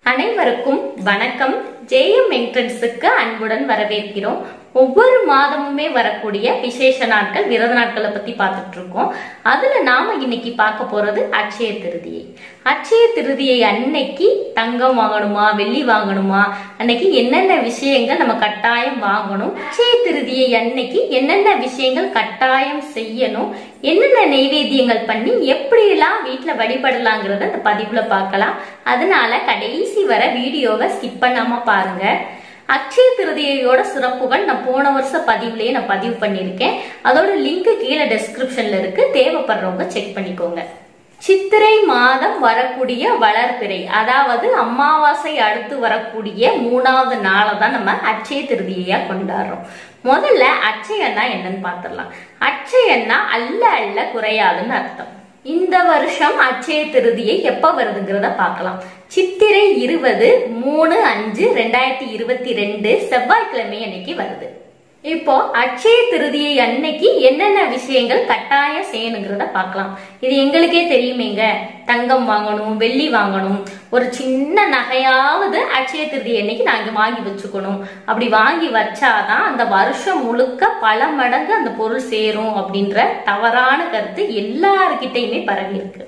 அனைவருக்கும் வணக்கம் ஜேஎம் என்ட்ரன்ஸுக்கு அன்புடன் வரவேற்கிறோம் ஒவ்வொரு மாதமுமே வரக்கூடிய விசேஷ நாட்கள் விரத நாட்களை பத்தி பார்த்துட்டு இருக்கோம் அதுல நாம இன்னைக்கு பார்க்க போறது அட்சய திருதியை அட்சய திருதியை அன்னைக்கு தங்கம் வாங்கணுமா வெள்ளி வாங்கணுமா அன்னைக்கு என்னென்ன விஷயங்கள் நம்ம கட்டாயம் வாங்கணும் அட்சய திருதியை அன்னைக்கு என்னென்ன விஷயங்கள் கட்டாயம் செய்யணும் என்னென்ன நெய்வேத்தியங்கள் பண்ணி எப்படியெல்லாம் வீட்டுல வழிபடலாங்கிறத அந்த பதிவுல பார்க்கலாம் அதனால கடைசி வர வீடியோவை ஸ்கிப் பண்ணாம பாருங்க அக்ஷய திருதியோட சிறப்புகள் நான் போன வருஷ பதிவுலயே நான் பதிவு பண்ணியிருக்கேன் அதோட லிங்க் கீழே டெஸ்கிரிப்ஷன்ல இருக்கு தேவைப்படுறவங்க செக் பண்ணிக்கோங்க சித்திரை மாதம் வரக்கூடிய வளர்பிறை அதாவது அமாவாசை அடுத்து வரக்கூடிய மூணாவது நாளை தான் நம்ம அட்சய திருதியா கொண்டாடுறோம் முதல்ல அட்சயன்னா என்னன்னு பார்த்துடலாம் அட்சயன்னா அல்ல அல்ல குறையாதுன்னு அர்த்தம் இந்த வருஷம் அட்சய திருதியை எப்ப வருதுங்கிறத பார்க்கலாம் சித்திரை இருபது மூணு அஞ்சு ரெண்டாயிரத்தி இருபத்தி ரெண்டு செவ்வாய்க்கிழமை அன்னைக்கு வருது இப்போ அட்சய திருதியை அன்னைக்கு என்னென்ன விஷயங்கள் கட்டாயம் செய்யணுங்கிறத பார்க்கலாம் இது எங்களுக்கே தெரியுமேங்க தங்கம் வாங்கணும் வெள்ளி வாங்கணும் ஒரு சின்ன நகையாவது அட்சய திருதி அன்னைக்கு நாங்க வாங்கி வச்சுக்கணும் அப்படி வாங்கி வச்சாதான் அந்த வருஷம் முழுக்க பல மடங்கு அந்த பொருள் சேரும் அப்படின்ற தவறான கருத்து எல்லாருக்கிட்டையுமே பரவி இருக்கு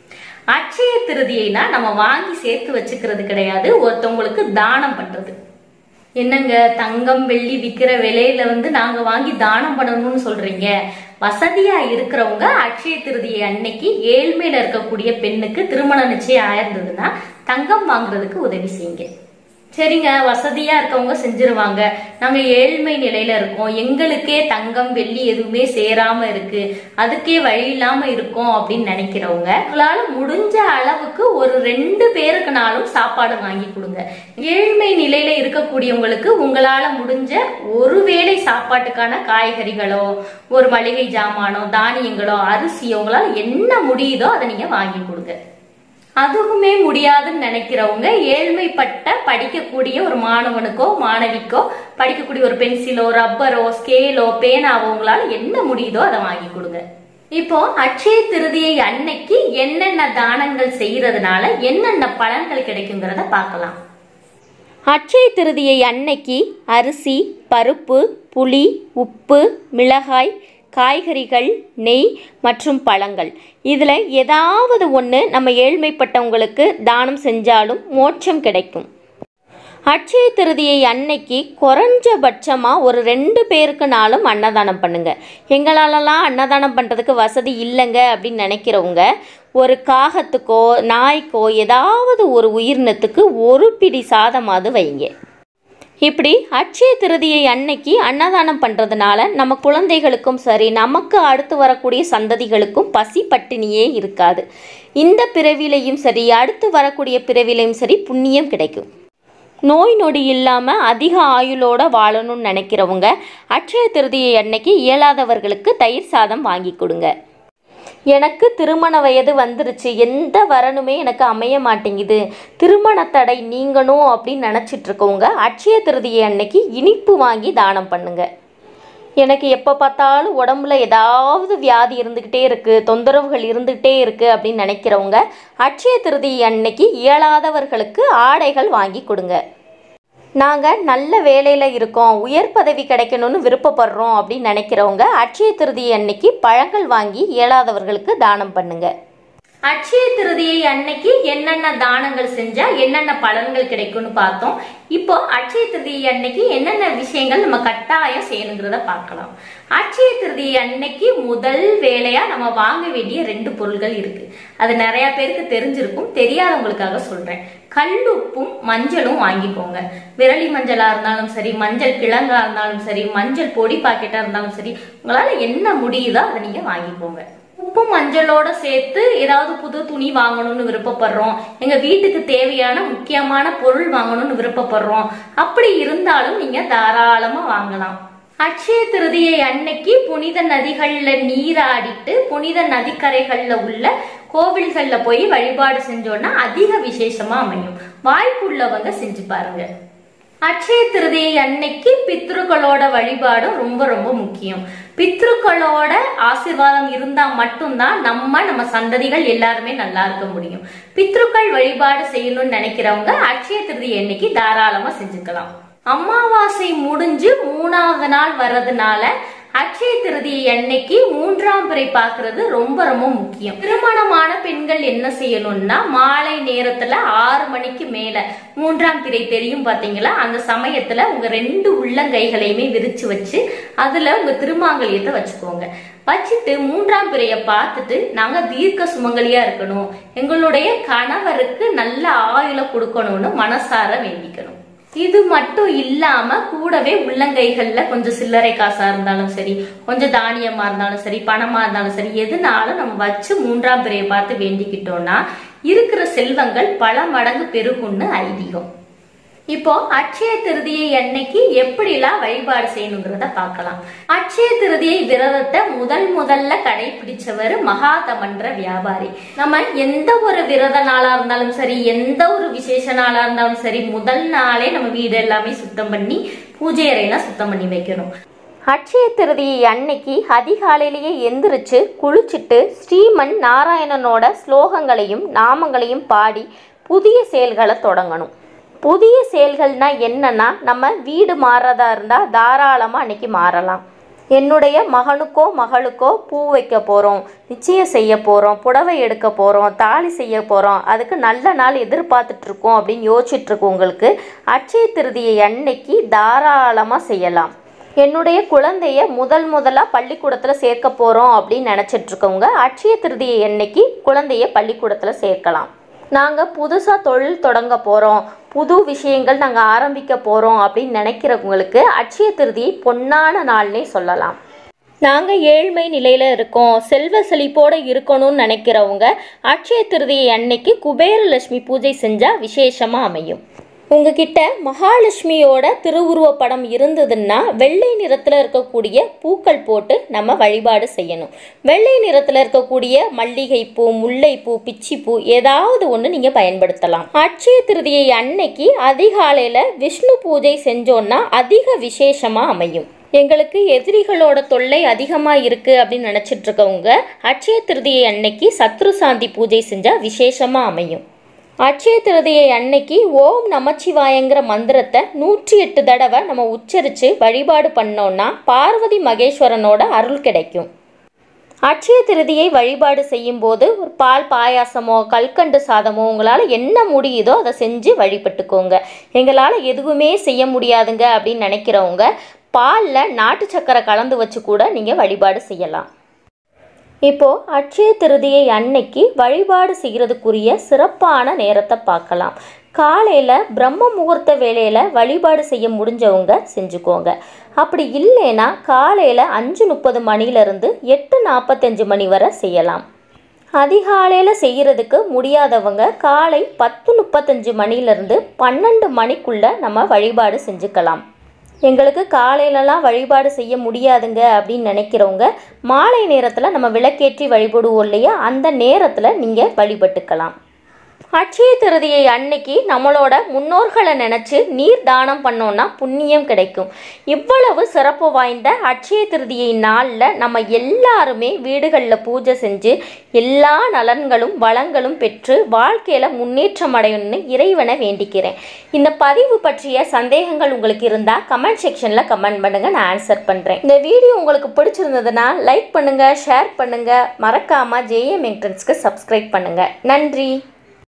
அட்சய திருதியைனா நம்ம வாங்கி சேர்த்து வச்சுக்கிறது கிடையாது ஒருத்தவங்களுக்கு தானம் பண்றது என்னங்க தங்கம் வெள்ளி விக்கிற விலையில வந்து நாங்க வாங்கி தானம் பண்ணணும்னு சொல்றீங்க வசதியா இருக்கிறவங்க அட்சய திருதியை அன்னைக்கு ஏழ்மையில இருக்கக்கூடிய பெண்ணுக்கு திருமண நிச்சயம் ஆயிருந்ததுன்னா தங்கம் வாங்குறதுக்கு உதவி செய்யுங்க சரிங்க வசதியா இருக்கவங்க செஞ்சிருவாங்க நாங்க ஏழ்மை நிலையில இருக்கோம் எங்களுக்கே தங்கம் வெள்ளி எதுவுமே சேராம இருக்கு அதுக்கே வழி இல்லாம இருக்கோம் அப்படின்னு நினைக்கிறவங்க உங்களால முடிஞ்ச அளவுக்கு ஒரு ரெண்டு பேருக்குனாலும் சாப்பாடு வாங்கி கொடுங்க ஏழ்மை நிலையில இருக்கக்கூடியவங்களுக்கு உங்களால முடிஞ்ச ஒரு வேளை சாப்பாட்டுக்கான காய்கறிகளோ ஒரு மளிகை ஜாமானோ தானியங்களோ அரிசியோ உங்களால என்ன முடியுதோ அதை நீங்க வாங்கி கொடுங்க அதுவுமே முடியாதுன்னு நினைக்கிறவங்க ஏழ்மைப்பட்ட படிக்கக்கூடிய ஒரு மாணவனுக்கோ மாணவிக்கோ படிக்கக்கூடிய ஒரு பென்சிலோ ரப்பரோ ஸ்கேலோ பேனாவோ உங்களால என்ன முடியுதோ அதை வாங்கி கொடுங்க இப்போ அட்சய திருதியை அன்னைக்கு என்னென்ன தானங்கள் செய்யறதுனால என்னென்ன பலன்கள் கிடைக்குங்கிறத பார்க்கலாம் அட்சய திருதியை அன்னைக்கு அரிசி பருப்பு புளி உப்பு மிளகாய் காய்கறிகள் நெய் மற்றும் பழங்கள் இதில் ஏதாவது ஒன்று நம்ம ஏழ்மைப்பட்டவங்களுக்கு தானம் செஞ்சாலும் மோட்சம் கிடைக்கும் அட்சய திருதியை அன்னைக்கு குறைஞ்சபட்சமாக ஒரு ரெண்டு பேருக்குனாலும் அன்னதானம் பண்ணுங்க எங்களாலலாம் அன்னதானம் பண்ணுறதுக்கு வசதி இல்லைங்க அப்படின்னு நினைக்கிறவங்க ஒரு காகத்துக்கோ நாய்க்கோ ஏதாவது ஒரு உயிரினத்துக்கு ஒரு பிடி சாதமாவது வைங்க இப்படி அட்சய திருதியை அன்னைக்கு அன்னதானம் பண்ணுறதுனால நம்ம குழந்தைகளுக்கும் சரி நமக்கு அடுத்து வரக்கூடிய சந்ததிகளுக்கும் பசி பட்டினியே இருக்காது இந்த பிறவிலையும் சரி அடுத்து வரக்கூடிய பிறவிலையும் சரி புண்ணியம் கிடைக்கும் நோய் நொடி இல்லாமல் அதிக ஆயுளோட வாழணும்னு நினைக்கிறவங்க அட்சய திருதியை அன்னைக்கு இயலாதவர்களுக்கு தயிர் சாதம் வாங்கி கொடுங்க எனக்கு திருமண வயது வந்துருச்சு எந்த வரனுமே எனக்கு அமைய மாட்டேங்குது திருமண தடை நீங்கணும் அப்படின்னு நினச்சிட்டு இருக்கவங்க அட்சய திருதியை அன்னைக்கு இனிப்பு வாங்கி தானம் பண்ணுங்க எனக்கு எப்போ பார்த்தாலும் உடம்புல ஏதாவது வியாதி இருந்துக்கிட்டே இருக்குது தொந்தரவுகள் இருந்துக்கிட்டே இருக்குது அப்படின்னு நினைக்கிறவங்க அட்சய திருதியை அன்னைக்கு இயலாதவர்களுக்கு ஆடைகள் வாங்கி கொடுங்க நாங்கள் நல்ல வேலையில் இருக்கோம் உயர் பதவி கிடைக்கணும்னு விருப்பப்படுறோம் அப்படின்னு நினைக்கிறவங்க அட்சய திருதியை அன்னைக்கு பழங்கள் வாங்கி இயலாதவர்களுக்கு தானம் பண்ணுங்க அட்சய திருதியை அன்னைக்கு என்னென்ன தானங்கள் செஞ்சா என்னென்ன பலன்கள் கிடைக்கும்னு பார்த்தோம் இப்போ அட்சய திருதியை அன்னைக்கு என்னென்ன விஷயங்கள் நம்ம கட்டாயம் செய்யணுங்கிறத பார்க்கலாம் அட்சய திருதியை அன்னைக்கு முதல் வேலையா நம்ம வாங்க வேண்டிய ரெண்டு பொருள்கள் இருக்கு அது நிறைய பேருக்கு தெரிஞ்சிருக்கும் தெரியாதவங்களுக்காக சொல்றேன் கல்லுப்பும் மஞ்சளும் வாங்கிக்கோங்க விரலி மஞ்சளா இருந்தாலும் சரி மஞ்சள் கிழங்கா இருந்தாலும் சரி மஞ்சள் பொடி பாக்கெட்டா இருந்தாலும் சரி உங்களால என்ன முடியுதோ அதை நீங்க வாங்கிக்கோங்க உப்பு மஞ்சளோட சேர்த்து ஏதாவது புது துணி வாங்கணும்னு விருப்பப்படுறோம் எங்க வீட்டுக்கு தேவையான முக்கியமான பொருள் வாங்கணும்னு விருப்பப்படுறோம் அப்படி இருந்தாலும் நீங்க தாராளமா வாங்கலாம் அட்சய திருதியை அன்னைக்கு புனித நதிகள்ல நீராடிட்டு புனித நதிக்கரைகள்ல உள்ள கோவில்கள்ல போய் வழிபாடு செஞ்சோம்னா அதிக விசேஷமா அமையும் வாய்ப்பு உள்ளவங்க செஞ்சு பாருங்க அட்சய திருதியை அன்னைக்கு பித்ருக்களோட வழிபாடும் ரொம்ப ரொம்ப முக்கியம் பித்ருக்களோட ஆசீர்வாதம் இருந்தா மட்டும்தான் நம்ம நம்ம சந்ததிகள் எல்லாருமே நல்லா இருக்க முடியும் பித்ருக்கள் வழிபாடு செய்யணும்னு நினைக்கிறவங்க அட்சய திருதியை அன்னைக்கு தாராளமா செஞ்சுக்கலாம் அமாவாசை முடிஞ்சு மூணாவது நாள் வர்றதுனால அட்சய திருதியை அன்னைக்கு மூன்றாம் பிறை பார்க்கிறது ரொம்ப ரொம்ப முக்கியம் திருமணமான பெண்கள் என்ன செய்யணும்னா மாலை நேரத்துல ஆறு மணிக்கு மேல மூன்றாம் பிறை தெரியும் பாத்தீங்களா அந்த சமயத்துல உங்க ரெண்டு உள்ளங்கைகளையுமே விரிச்சு வச்சு அதுல உங்க திருமாங்கல்யத்தை வச்சுக்கோங்க வச்சுட்டு மூன்றாம் பிறைய பார்த்துட்டு நாங்க தீர்க்க சுமங்கலியா இருக்கணும் எங்களுடைய கணவருக்கு நல்ல ஆயுள கொடுக்கணும்னு மனசார வேண்டிக்கணும் இது மட்டும் இல்லாம கூடவே உள்ளங்கைகள்ல கொஞ்சம் சில்லறை காசா இருந்தாலும் சரி கொஞ்சம் தானியமா இருந்தாலும் சரி பணமா இருந்தாலும் சரி எதுனாலும் நம்ம வச்சு மூன்றாம் பிறையை பார்த்து வேண்டிக்கிட்டோம்னா இருக்கிற செல்வங்கள் பல மடங்கு பெருகும்னு ஐதீகம் இப்போ அட்சய திருதியை அன்னைக்கு எப்படிலாம் வழிபாடு செய்யணுங்கிறத பார்க்கலாம் அட்சய திருதியை விரதத்தை முதல் முதல்ல கடைபிடிச்சவர் மகாதமன்ற வியாபாரி நம்ம எந்த ஒரு விரத நாளா இருந்தாலும் சரி எந்த ஒரு விசேஷ நாளா இருந்தாலும் சரி முதல் நாளே நம்ம வீடு எல்லாமே சுத்தம் பண்ணி பூஜை அறையெல்லாம் சுத்தம் பண்ணி வைக்கணும் அட்சய திருதியை அன்னைக்கு அதிகாலையிலேயே எந்திரிச்சு குளிச்சுட்டு ஸ்ரீமன் நாராயணனோட ஸ்லோகங்களையும் நாமங்களையும் பாடி புதிய செயல்களை தொடங்கணும் புதிய செயல்கள்னா என்னன்னா நம்ம வீடு மாறுறதா இருந்தால் தாராளமாக அன்னைக்கு மாறலாம் என்னுடைய மகனுக்கோ மகளுக்கோ பூ வைக்க போகிறோம் நிச்சயம் செய்ய போகிறோம் புடவை எடுக்க போகிறோம் தாலி செய்ய போகிறோம் அதுக்கு நல்ல நாள் எதிர்பார்த்துட்ருக்கோம் அப்படின்னு யோசிச்சுட்டு இருக்கவங்களுக்கு அட்சய திருதியை அன்னைக்கு தாராளமாக செய்யலாம் என்னுடைய குழந்தைய முதல் முதலாக பள்ளிக்கூடத்தில் சேர்க்க போகிறோம் அப்படின்னு நினச்சிட்டு இருக்கவங்க அட்சய திருதியை அன்னைக்கு குழந்தைய பள்ளிக்கூடத்தில் சேர்க்கலாம் நாங்கள் புதுசாக தொழில் தொடங்க போகிறோம் புது விஷயங்கள் நாங்கள் ஆரம்பிக்க போகிறோம் அப்படின்னு நினைக்கிறவங்களுக்கு அட்சய திருதியை பொன்னான நாள்னே சொல்லலாம் நாங்கள் ஏழ்மை நிலையில் இருக்கோம் செல்வ செழிப்போடு இருக்கணும்னு நினைக்கிறவங்க அட்சய திருதியை அன்னைக்கு குபேரலட்சுமி பூஜை செஞ்சால் விசேஷமாக அமையும் உங்ககிட்ட மகாலட்சுமியோட திருவுருவப் படம் இருந்ததுன்னா வெள்ளை நிறத்தில் இருக்கக்கூடிய பூக்கள் போட்டு நம்ம வழிபாடு செய்யணும் வெள்ளை நிறத்தில் இருக்கக்கூடிய மல்லிகைப்பூ முல்லைப்பூ பிச்சிப்பூ ஏதாவது ஒன்று நீங்கள் பயன்படுத்தலாம் அட்சய திருதியை அன்னைக்கு அதிகாலையில் விஷ்ணு பூஜை செஞ்சோன்னா அதிக விசேஷமாக அமையும் எங்களுக்கு எதிரிகளோட தொல்லை அதிகமாக இருக்குது அப்படின்னு நினச்சிட்டு இருக்கவங்க அட்சய திருதியை அன்னைக்கு சத்ரு சாந்தி பூஜை செஞ்சால் விசேஷமாக அமையும் அட்சய திருதியை அன்னைக்கு ஓம் நமச்சிவாயங்கிற மந்திரத்தை நூற்றி எட்டு தடவை நம்ம உச்சரித்து வழிபாடு பண்ணோன்னா பார்வதி மகேஸ்வரனோட அருள் கிடைக்கும் அட்சய திருதியை வழிபாடு செய்யும்போது ஒரு பால் பாயாசமோ கல்கண்டு சாதமோ உங்களால் என்ன முடியுதோ அதை செஞ்சு வழிபட்டுக்கோங்க எங்களால் எதுவுமே செய்ய முடியாதுங்க அப்படின்னு நினைக்கிறவங்க பாலில் நாட்டு சக்கரை கலந்து வச்சு கூட நீங்கள் வழிபாடு செய்யலாம் இப்போது அட்சய திருதியை அன்னைக்கு வழிபாடு செய்கிறதுக்குரிய சிறப்பான நேரத்தை பார்க்கலாம் காலையில் பிரம்ம முகூர்த்த வேலையில் வழிபாடு செய்ய முடிஞ்சவங்க செஞ்சுக்கோங்க அப்படி இல்லைன்னா காலையில் அஞ்சு முப்பது மணிலேருந்து எட்டு நாற்பத்தஞ்சு மணி வரை செய்யலாம் அதிகாலையில் செய்கிறதுக்கு முடியாதவங்க காலை பத்து முப்பத்தஞ்சு மணிலேருந்து பன்னெண்டு மணிக்குள்ளே நம்ம வழிபாடு செஞ்சுக்கலாம் எங்களுக்கு காலையிலலாம் வழிபாடு செய்ய முடியாதுங்க அப்படின்னு நினைக்கிறவங்க மாலை நேரத்தில் நம்ம விளக்கேற்றி வழிபடுவோம் இல்லையா அந்த நேரத்தில் நீங்கள் வழிபட்டுக்கலாம் அட்சய திருதியை அன்னைக்கு நம்மளோட முன்னோர்களை நினச்சி நீர் தானம் பண்ணோன்னா புண்ணியம் கிடைக்கும் இவ்வளவு சிறப்பு வாய்ந்த அட்சய திருதியை நாளில் நம்ம எல்லாருமே வீடுகளில் பூஜை செஞ்சு எல்லா நலன்களும் வளங்களும் பெற்று வாழ்க்கையில் முன்னேற்றம் அடையணும்னு இறைவனை வேண்டிக்கிறேன் இந்த பதிவு பற்றிய சந்தேகங்கள் உங்களுக்கு இருந்தால் கமெண்ட் செக்ஷனில் கமெண்ட் பண்ணுங்கள் நான் ஆன்சர் பண்ணுறேன் இந்த வீடியோ உங்களுக்கு பிடிச்சிருந்ததுன்னா லைக் பண்ணுங்கள் ஷேர் பண்ணுங்கள் மறக்காமல் ஜேஎம் என்ட்ரன்ஸ்க்கு சப்ஸ்கிரைப் பண்ணுங்கள் நன்றி